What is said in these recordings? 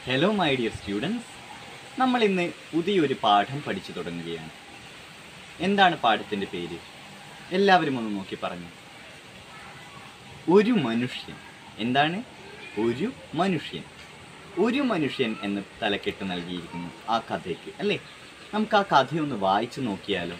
hello my dear students നമ്മൾ ഇന്ന് പുതിയൊരു പാഠം പഠിച്ചു തുടങ്ങുകയാണ് എന്താണ് പാഠത്തിൻ്റെ പേര് എല്ലാവരും ഒന്ന് നോക്കി പറഞ്ഞു ഒരു മനുഷ്യൻ എന്താണ് ഒരു മനുഷ്യൻ ഒരു മനുഷ്യൻ എന്ന് തലക്കെട്ട് നൽകിയിരിക്കുന്നു ആ കഥയ്ക്ക് അല്ലേ നമുക്ക് ആ കഥയൊന്ന് വായിച്ചു നോക്കിയാലോ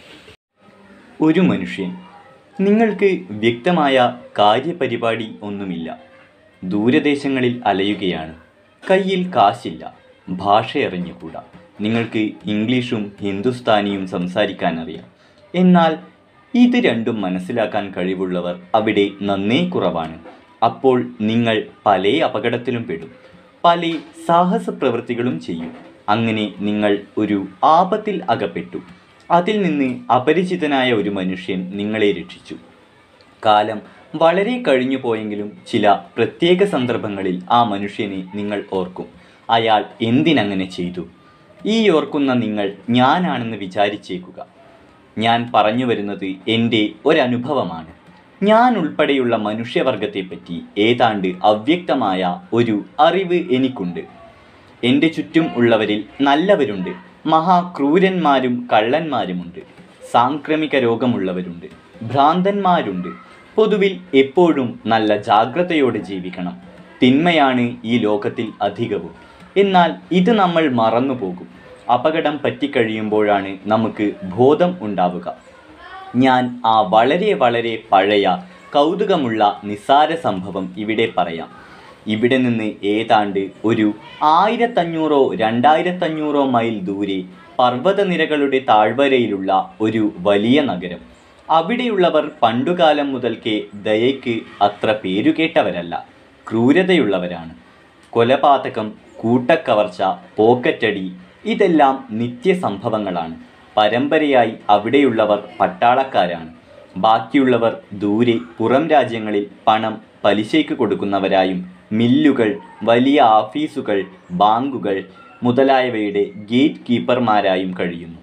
ഒരു മനുഷ്യൻ നിങ്ങൾക്ക് വ്യക്തമായ കാര്യപരിപാടി ഒന്നുമില്ല ദൂരദേശങ്ങളിൽ അലയുകയാണ് കയ്യിൽ കാശില്ല ഭാഷ അറിഞ്ഞുകൂടാ നിങ്ങൾക്ക് ഇംഗ്ലീഷും ഹിന്ദുസ്ഥാനിയും സംസാരിക്കാൻ അറിയാം എന്നാൽ ഇത് രണ്ടും മനസ്സിലാക്കാൻ കഴിവുള്ളവർ അവിടെ നന്നേ കുറവാണ് അപ്പോൾ നിങ്ങൾ പല അപകടത്തിലും പെടും പല സാഹസ പ്രവൃത്തികളും ചെയ്യും അങ്ങനെ നിങ്ങൾ ഒരു ആപത്തിൽ അകപ്പെട്ടു അതിൽ നിന്ന് അപരിചിതനായ ഒരു മനുഷ്യൻ നിങ്ങളെ രക്ഷിച്ചു കാലം വളരെ കഴിഞ്ഞു പോയെങ്കിലും ചില പ്രത്യേക സന്ദർഭങ്ങളിൽ ആ മനുഷ്യനെ നിങ്ങൾ ഓർക്കും അയാൾ എന്തിനങ്ങനെ ചെയ്തു ഈ ഓർക്കുന്ന നിങ്ങൾ ഞാനാണെന്ന് വിചാരിച്ചേക്കുക ഞാൻ പറഞ്ഞു വരുന്നത് എൻ്റെ ഒരനുഭവമാണ് ഞാൻ ഉൾപ്പെടെയുള്ള മനുഷ്യവർഗത്തെപ്പറ്റി ഏതാണ്ട് അവ്യക്തമായ ഒരു അറിവ് എനിക്കുണ്ട് എൻ്റെ ചുറ്റും ഉള്ളവരിൽ നല്ലവരുണ്ട് മഹാക്രൂരന്മാരും കള്ളന്മാരുമുണ്ട് സാംക്രമിക രോഗമുള്ളവരുണ്ട് ഭ്രാന്തന്മാരുണ്ട് പൊതുവിൽ എപ്പോഴും നല്ല ജാഗ്രതയോടെ ജീവിക്കണം തിന്മയാണ് ഈ ലോകത്തിൽ അധികവും എന്നാൽ ഇത് നമ്മൾ മറന്നുപോകും അപകടം പറ്റിക്കഴിയുമ്പോഴാണ് നമുക്ക് ബോധം ഉണ്ടാവുക ഞാൻ ആ വളരെ വളരെ പഴയ കൗതുകമുള്ള നിസ്സാര സംഭവം ഇവിടെ പറയാം ഇവിടെ നിന്ന് ഏതാണ്ട് ഒരു ആയിരത്തഞ്ഞൂറോ രണ്ടായിരത്തഞ്ഞൂറോ മൈൽ ദൂരെ പർവ്വതനിരകളുടെ താഴ്വരയിലുള്ള ഒരു വലിയ നഗരം അവിടെയുള്ളവർ പണ്ടുകാലം മുതൽക്കേ ദയയ്ക്ക് അത്ര പേരുകേട്ടവരല്ല ക്രൂരതയുള്ളവരാണ് കൊലപാതകം കൂട്ടക്കവർച്ച പോക്കറ്റടി ഇതെല്ലാം നിത്യസംഭവങ്ങളാണ് പരമ്പരയായി അവിടെയുള്ളവർ പട്ടാളക്കാരാണ് ബാക്കിയുള്ളവർ ദൂരെ പുറം രാജ്യങ്ങളിൽ പണം പലിശയ്ക്ക് കൊടുക്കുന്നവരായും മില്ലുകൾ വലിയ ഓഫീസുകൾ ബാങ്കുകൾ മുതലായവയുടെ ഗേറ്റ് കീപ്പർമാരായും കഴിയുന്നു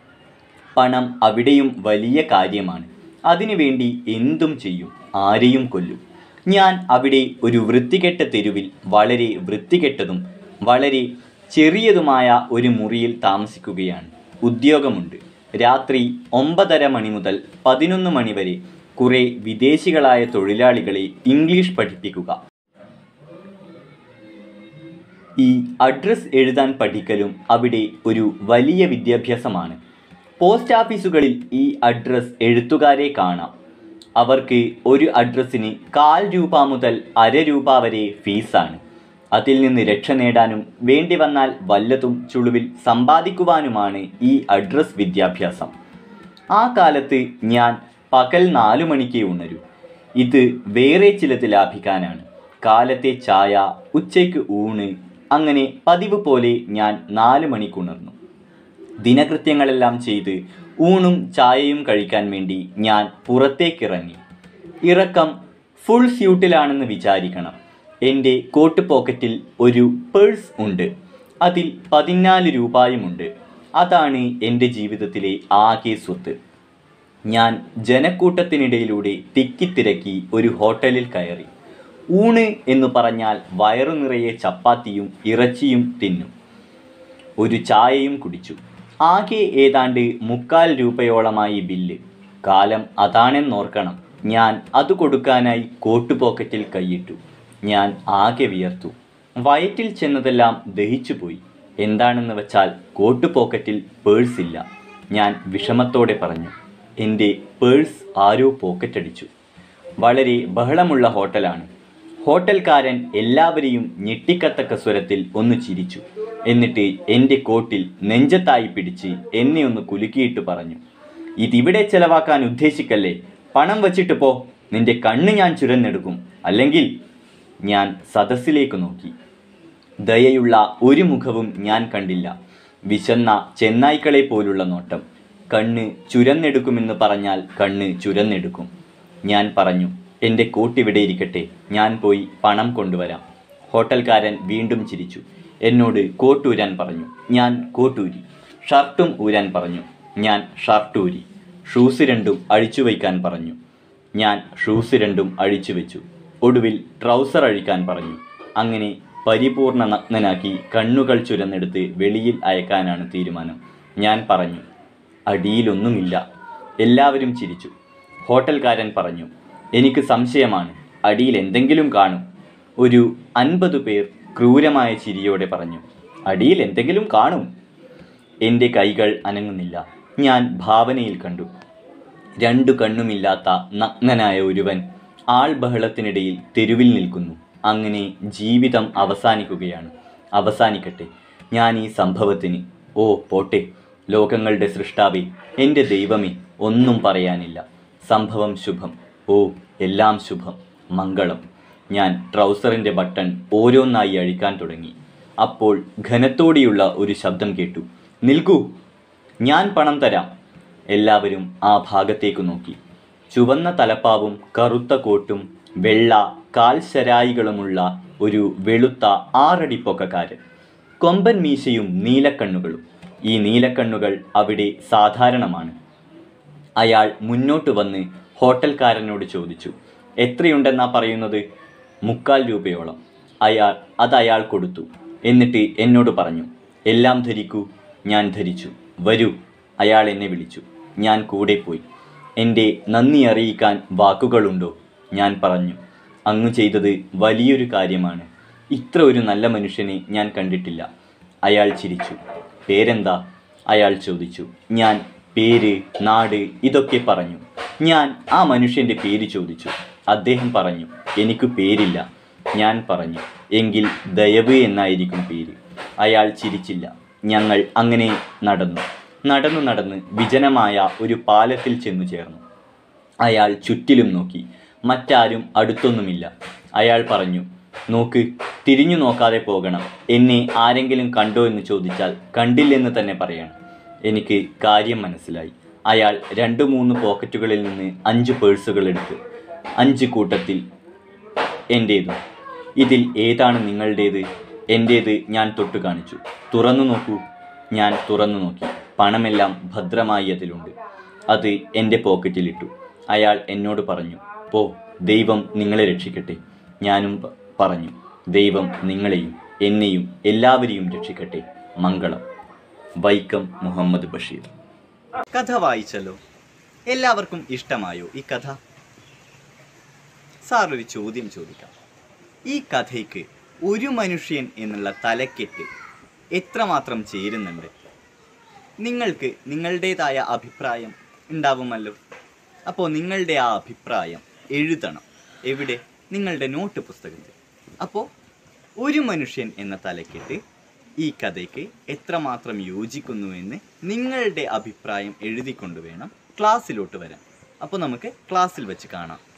പണം അവിടെയും വലിയ കാര്യമാണ് അതിനുവേണ്ടി എന്തും ചെയ്യും ആരെയും കൊല്ലും ഞാൻ അവിടെ ഒരു വൃത്തികെട്ട തെരുവിൽ വളരെ വൃത്തികെട്ടതും വളരെ ചെറിയതുമായ ഒരു മുറിയിൽ താമസിക്കുകയാണ് ഉദ്യോഗമുണ്ട് രാത്രി ഒമ്പതര മണി മുതൽ പതിനൊന്ന് മണി വരെ കുറെ വിദേശികളായ തൊഴിലാളികളെ ഇംഗ്ലീഷ് പഠിപ്പിക്കുക ഈ അഡ്രസ് എഴുതാൻ പഠിക്കലും അവിടെ ഒരു വലിയ വിദ്യാഭ്യാസമാണ് പോസ്റ്റ് ഓഫീസുകളിൽ ഈ അഡ്രസ് എഴുത്തുകാരെ കാണാം അവർക്ക് ഒരു അഡ്രസ്സിന് കാൽ രൂപ മുതൽ അര രൂപ വരെ ഫീസാണ് അതിൽ നിന്ന് രക്ഷ നേടാനും വേണ്ടി വന്നാൽ വല്ലതും ചുളുവിൽ സമ്പാദിക്കുവാനുമാണ് ഈ അഡ്രസ് വിദ്യാഭ്യാസം ആ കാലത്ത് ഞാൻ പകൽ നാലു മണിക്ക് ഉണരൂ ഇത് വേറെ ചിലത് ലാഭിക്കാനാണ് കാലത്തെ ചായ ഉച്ചയ്ക്ക് ഊണ് അങ്ങനെ പതിവ് പോലെ ഞാൻ നാല് മണിക്ക് ഉണർന്നു ദിനകൃത്യങ്ങളെല്ലാം ചെയ്ത് ഊണും ചായയും കഴിക്കാൻ വേണ്ടി ഞാൻ പുറത്തേക്കിറങ്ങി ഇറക്കം ഫുൾ സ്യൂട്ടിലാണെന്ന് വിചാരിക്കണം എൻ്റെ കോട്ട് പോക്കറ്റിൽ ഒരു പേഴ്സ് ഉണ്ട് അതിൽ പതിനാല് രൂപയുമുണ്ട് അതാണ് എൻ്റെ ജീവിതത്തിലെ ആകെ സ്വത്ത് ഞാൻ ജനക്കൂട്ടത്തിനിടയിലൂടെ തിക്കിത്തിരക്കി ഒരു ഹോട്ടലിൽ കയറി ഊണ് എന്ന് പറഞ്ഞാൽ വയറു നിറയെ ചപ്പാത്തിയും ഇറച്ചിയും തിന്നും ഒരു ചായയും കുടിച്ചു ആകെ ഏതാണ്ട് മുക്കാൽ രൂപയോളമായി ബില്ല് കാലം അതാണെന്നോർക്കണം ഞാൻ അത് കൊടുക്കാനായി കോട്ട് പോക്കറ്റിൽ കൈയിട്ടു ഞാൻ ആകെ വിയർത്തു വയറ്റിൽ ചെന്നതെല്ലാം ദഹിച്ചുപോയി എന്താണെന്ന് വെച്ചാൽ കോട്ട് പോക്കറ്റിൽ പേഴ്സ് ഇല്ല ഞാൻ വിഷമത്തോടെ പറഞ്ഞു എൻ്റെ പേഴ്സ് ആരോ പോക്കറ്റടിച്ചു വളരെ ബഹളമുള്ള ഹോട്ടലാണ് ഹോട്ടൽക്കാരൻ എല്ലാവരെയും ഞെട്ടിക്കത്തക്ക സ്വരത്തിൽ ഒന്ന് ചിരിച്ചു എന്നിട്ട് എൻ്റെ കോട്ടിൽ നെഞ്ചത്തായി പിടിച്ച് എന്നെ ഒന്ന് കുലുക്കിയിട്ട് പറഞ്ഞു ഇതിവിടെ ചെലവാക്കാൻ ഉദ്ദേശിക്കല്ലേ പണം വച്ചിട്ട് പോ നിന്റെ കണ്ണ് ഞാൻ ചുരന്നെടുക്കും അല്ലെങ്കിൽ ഞാൻ സദസ്സിലേക്ക് നോക്കി ദയയുള്ള ഒരു മുഖവും ഞാൻ കണ്ടില്ല വിശന്ന ചെന്നായ്ക്കളെ പോലുള്ള നോട്ടം കണ്ണ് ചുരന്നെടുക്കുമെന്ന് പറഞ്ഞാൽ കണ്ണ് ചുരന്നെടുക്കും ഞാൻ പറഞ്ഞു എൻ്റെ കോട്ടിവിടെ ഇരിക്കട്ടെ ഞാൻ പോയി പണം കൊണ്ടുവരാം ഹോട്ടൽക്കാരൻ വീണ്ടും ചിരിച്ചു എന്നോട് കോട്ടൂരാൻ പറഞ്ഞു ഞാൻ കോട്ടൂരി ഷർട്ടും ഊരാൻ പറഞ്ഞു ഞാൻ ഷർട്ടൂരി ഷൂസ് രണ്ടും അഴിച്ചു വയ്ക്കാൻ പറഞ്ഞു ഞാൻ ഷൂസ് രണ്ടും അഴിച്ചു വെച്ചു ഒടുവിൽ ട്രൗസർ അഴിക്കാൻ പറഞ്ഞു അങ്ങനെ പരിപൂർണ നഗ്നനാക്കി കണ്ണുകൾ ചുരന്നെടുത്ത് വെളിയിൽ അയക്കാനാണ് തീരുമാനം ഞാൻ പറഞ്ഞു അടിയിലൊന്നുമില്ല എല്ലാവരും ചിരിച്ചു ഹോട്ടൽക്കാരൻ പറഞ്ഞു എനിക്ക് സംശയമാണ് അടിയിൽ എന്തെങ്കിലും കാണും ഒരു അൻപത് പേർ ക്രൂരമായ ചിരിയോടെ പറഞ്ഞു അടിയിൽ എന്തെങ്കിലും കാണും എൻ്റെ കൈകൾ അനങ്ങുന്നില്ല ഞാൻ ഭാവനയിൽ കണ്ടു രണ്ടു കണ്ണുമില്ലാത്ത നഗ്നനായ ഒരുവൻ ആൾ ബഹളത്തിനിടയിൽ തെരുവിൽ നിൽക്കുന്നു അങ്ങനെ ജീവിതം അവസാനിക്കുകയാണ് അവസാനിക്കട്ടെ ഞാൻ ഈ സംഭവത്തിന് ഓ പോട്ടെ ലോകങ്ങളുടെ സൃഷ്ടാവേ എൻ്റെ ദൈവമേ ഒന്നും പറയാനില്ല സംഭവം ശുഭം ഓ എല്ലാം ശുഭം മംഗളം ഞാൻ ട്രൗസറിൻ്റെ ബട്ടൺ ഓരോന്നായി അഴിക്കാൻ തുടങ്ങി അപ്പോൾ ഘനത്തോടെയുള്ള ഒരു ശബ്ദം കേട്ടു നിൽക്കൂ ഞാൻ പണം തരാം എല്ലാവരും ആ ഭാഗത്തേക്ക് നോക്കി ചുവന്ന തലപ്പാവും കറുത്ത കോട്ടും വെള്ള കാൽശരായികളുമുള്ള ഒരു വെളുത്ത ആറടി പൊക്കക്കാരൻ കൊമ്പൻ മീശയും നീലക്കണ്ണുകളും ഈ നീലക്കണ്ണുകൾ അവിടെ സാധാരണമാണ് അയാൾ മുന്നോട്ട് വന്ന് ഹോട്ടൽക്കാരനോട് ചോദിച്ചു എത്രയുണ്ടെന്നാ പറയുന്നത് മുക്കാൽ രൂപയോളം അയാൾ അത് അയാൾ കൊടുത്തു എന്നിട്ട് എന്നോട് പറഞ്ഞു എല്ലാം ധരിക്കൂ ഞാൻ ധരിച്ചു വരൂ അയാൾ എന്നെ വിളിച്ചു ഞാൻ കൂടെ പോയി എൻ്റെ നന്ദി അറിയിക്കാൻ വാക്കുകളുണ്ടോ ഞാൻ പറഞ്ഞു അങ്ങ് ചെയ്തത് വലിയൊരു കാര്യമാണ് ഇത്ര ഒരു നല്ല മനുഷ്യനെ ഞാൻ കണ്ടിട്ടില്ല അയാൾ ചിരിച്ചു പേരെന്താ അയാൾ ചോദിച്ചു ഞാൻ പേര് നാട് ഇതൊക്കെ പറഞ്ഞു ഞാൻ ആ മനുഷ്യൻ്റെ പേര് ചോദിച്ചു അദ്ദേഹം പറഞ്ഞു എനിക്ക് പേരില്ല ഞാൻ പറഞ്ഞു എങ്കിൽ ദയവ് എന്നായിരിക്കും പേര് അയാൾ ചിരിച്ചില്ല ഞങ്ങൾ അങ്ങനെ നടന്നു നടന്നു നടന്ന് വിജനമായ ഒരു പാലത്തിൽ ചെന്നു ചേർന്നു അയാൾ ചുറ്റിലും നോക്കി മറ്റാരും അടുത്തൊന്നുമില്ല അയാൾ പറഞ്ഞു നോക്ക് തിരിഞ്ഞു നോക്കാതെ പോകണം എന്നെ ആരെങ്കിലും കണ്ടോ എന്ന് ചോദിച്ചാൽ കണ്ടില്ലെന്ന് തന്നെ പറയണം എനിക്ക് കാര്യം മനസ്സിലായി അയാൾ രണ്ട് മൂന്ന് പോക്കറ്റുകളിൽ നിന്ന് അഞ്ച് പേഴ്സുകൾ എടുത്തു അഞ്ച് കൂട്ടത്തിൽ എൻ്റേതും ഇതിൽ ഏതാണ് നിങ്ങളുടേത് എൻ്റേത് ഞാൻ തൊട്ടു കാണിച്ചു തുറന്നു നോക്കൂ ഞാൻ തുറന്നു നോക്കി പണമെല്ലാം ഭദ്രമായി അതിലുണ്ട് അത് എൻ്റെ പോക്കറ്റിലിട്ടു അയാൾ എന്നോട് പറഞ്ഞു പോ ദൈവം നിങ്ങളെ രക്ഷിക്കട്ടെ ഞാനും പ- പറഞ്ഞു ദൈവം നിങ്ങളെയും എന്നെയും എല്ലാവരെയും രക്ഷിക്കട്ടെ മംഗളം വൈക്കം മുഹമ്മദ് ബഷീർ കഥ വായിച്ചല്ലോ എല്ലാവർക്കും ഇഷ്ടമായോ ഈ കഥ സാർ ഒരു ചോദ്യം ചോദിക്കാം ഈ കഥയ്ക്ക് ഒരു മനുഷ്യൻ എന്നുള്ള തലക്കെട്ട് എത്രമാത്രം ചേരുന്നുണ്ട് നിങ്ങൾക്ക് നിങ്ങളുടേതായ അഭിപ്രായം ഉണ്ടാവുമല്ലോ അപ്പോൾ നിങ്ങളുടെ ആ അഭിപ്രായം എഴുതണം എവിടെ നിങ്ങളുടെ നോട്ട് പുസ്തകത്തിൽ അപ്പോൾ ഒരു മനുഷ്യൻ എന്ന തലക്കെട്ട് ഈ കഥയ്ക്ക് എത്രമാത്രം യോജിക്കുന്നു എന്ന് നിങ്ങളുടെ അഭിപ്രായം എഴുതിക്കൊണ്ട് വേണം ക്ലാസ്സിലോട്ട് വരാൻ അപ്പോൾ നമുക്ക് ക്ലാസ്സിൽ വെച്ച് കാണാം